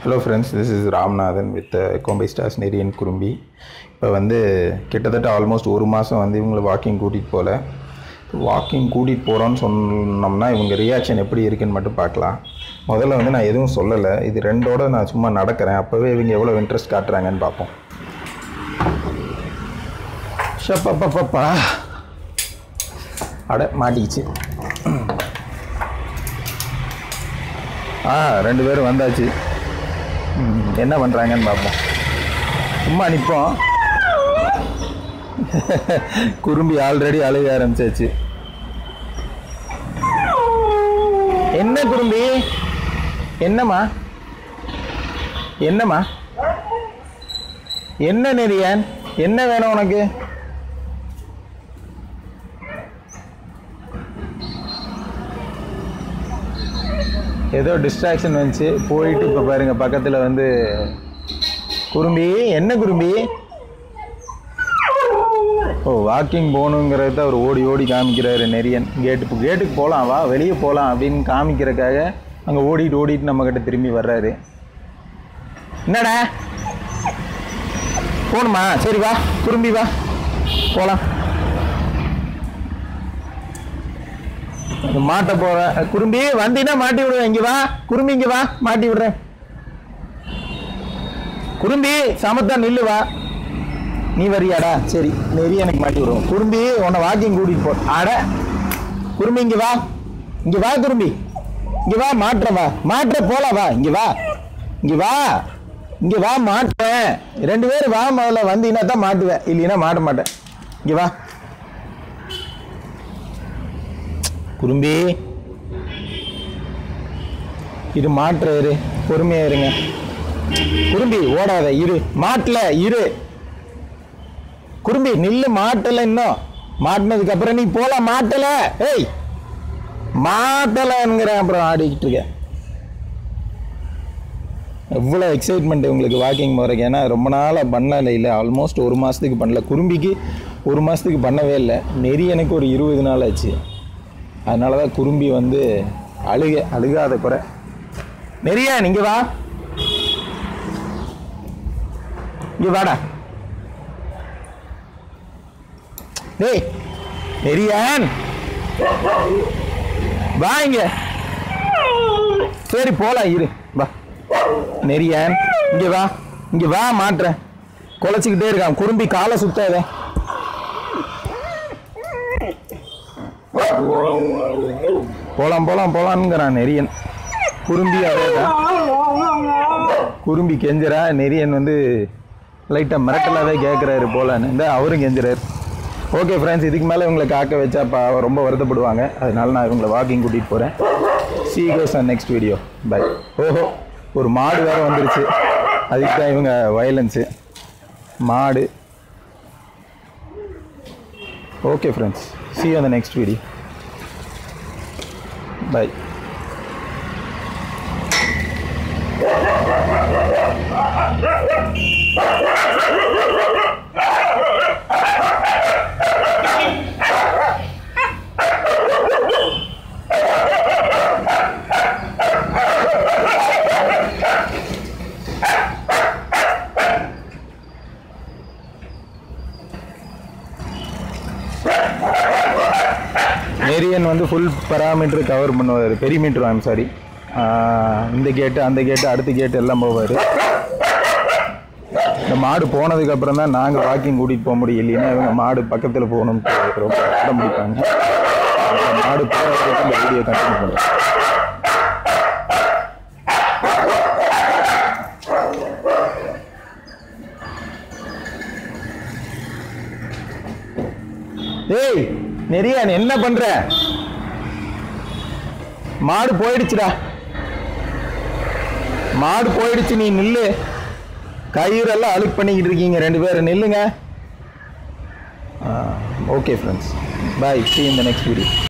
hello friends this is Ramnathan with Kombai stars நெரியன் குறும்பி இப்போ வந்து கிட்டத்தட்ட ஆல்மோஸ்ட் ஒரு மாதம் வந்து இவங்களை வாக்கிங் கூட்டிகிட்டு போகல வாக்கிங் கூட்டிகிட்டு போகிறோன்னு சொன்னோம்னா இவங்க ரியாக்ஷன் எப்படி இருக்குன்னு மட்டும் பார்க்கலாம் முதல்ல வந்து நான் எதுவும் சொல்லலை இது ரெண்டோட நான் சும்மா நடக்கிறேன் அப்போவே இவங்க எவ்வளோ இன்ட்ரெஸ்ட் காட்டுறாங்கன்னு பார்ப்போம் ஷப்பப்பப்பா அட மாட்டிக்கிச்சு ஆ ரெண்டு பேரும் வந்தாச்சு ம், என்ன பண்ணுறாங்கன்னு பார்ப்போம் சும்மா நிற்போம் குறும்பி ஆல்ரெடி அழுக ஆரம்பிச்சாச்சு என்ன குறும்பி என்னம்மா என்னம்மா என்ன நெறியான் என்ன வேணும் உனக்கு ஏதோ டிஸ்ட்ராக்ஷன் வந்துச்சு போயிட்டு இப்போ பாருங்க பக்கத்தில் வந்து குறும்பி என்ன குறும்பி ஓ வாக்கிங் போகணுங்கிறத அவர் ஓடி ஓடி காமிக்கிறாரு நெரியன் கேட்டு கேட்டுக்கு போகலாம் வா வெளியே போகலாம் அப்படின்னு காமிக்கிறதுக்காக அங்கே ஓடிட்டு ஓடிட்டு நம்மக்கிட்ட திரும்பி வர்றாரு என்னடா போகணுமா சரி வா குறும்பி வா போகலாம் மாட்ட போறேன் குறும்பி வந்தீங்கன்னா மாட்டி விடுவேன் இங்க வா குறும்பி இங்க வா மாட்டி விடுறேன் குறும்பி சமத்தா நில்லு வா நீ வரியாடா சரி நெறி எனக்கு மாட்டி விடுவோம் குறும்பி உன்னை வாக்கிங் கூட்டிட்டு போ அட குறும்பி இங்க வா இங்க வா குறும்பி இங்க வா மாட்டுற வா மாட்டுற போலாம் வா இங்க வா இங்க வா இங்க வா மாட்டுறேன் ரெண்டு பேரும் வா முதல்ல வந்தீங்கன்னா தான் மாட்டுவேன் இல்லைன்னா மாட்ட மாட்டேன் இங்க வா குறும்பி இது மாற்ற இரு பொறுமையா இருங்க குறும்பி ஓடாத இரு மாட்டல இரு குறும்பி நில்லு மாட்டல இன்னும் மாட்டினதுக்கு அப்புறம் நீ போலாம் மாட்டல ஏய் மாட்டலங்கிற அப்புறம் ஆடிக்கிட்டு இருக்க எவ்வளோ எக்ஸைட்மெண்ட் உங்களுக்கு வாக்கிங் போகிறக்கு ஏன்னா ரொம்ப நாளாக பண்ணல இல்லை ஆல்மோஸ்ட் ஒரு மாதத்துக்கு பண்ணல குறும்பிக்கு ஒரு மாதத்துக்கு பண்ணவே இல்லை நெறி எனக்கு ஒரு இருபது நாள் ஆச்சு அதனால தான் குறும்பி வந்து அழுக அழுகாத குறை நெறியா நீங்க வா இங்க வாடா டேய் நெறியான் வா இங்க சரி போலாம் இரு வா நெறியான் இங்க வா இங்க வா மாட்டுறேன் குலைச்சிக்கிட்டே இருக்கான் குறும்பி காலை சுத்தாத போலாம் போலாம் போலாம்ங்கிறான் நெரியன் குறும்பி அதேதான் குறும்பி கெஞ்சுறா நெரியன் வந்து லைட்டாக மிரட்டலாகவே கேட்குறாரு போலான்னு இந்த அவரும் கெஞ்சுறாரு ஓகே ஃப்ரெண்ட்ஸ் இதுக்கு மேலே இவங்களை காக்க வச்சா பா ரொம்ப வருத்தப்படுவாங்க அதனால நான் இவங்களை வாக்கிங் கூட்டிகிட்டு போகிறேன் see goes and next video bye ஓஹோ ஒரு மாடு வேறு வந்துருச்சு அதுக்கு தான் இவங்க வயலன்ஸு மாடு okay friends see on the next video bye ஏரியன் வந்து ஃபுல் பராமீட்டர் கவர் பண்ணுவார் பெரிமீட்டர் ஐம் சாரி இந்த கேட்டு அந்த கேட்டு அடுத்த கேட்டு எல்லாம் போவார் இந்த மாடு போனதுக்கு அப்புறம் தான் நாங்கள் வாக்கிங் கூட்டிகிட்டு போக முடியும் இல்லைன்னா இவங்க மாடு பக்கத்தில் போகணும்னு ரொம்ப அடம் பிடிப்பாங்க அந்த மாடு போகிற வரைக்கும் இந்த வீடியோ கண்டினியூ பண்ணுறேன் ஏய் நெறியான் என்ன பண்ற மாடு போயிடுச்சுடா மாடு போயிடுச்சு நீ நில்லு கயிறெல்லாம் அழுக்கு பண்ணிக்கிட்டு இருக்கீங்க ரெண்டு பேரும் நில்லுங்க ஓகே ஃப்ரெண்ட்ஸ் பாய் சி இந்த நெக்ஸ்ட் வீடியோ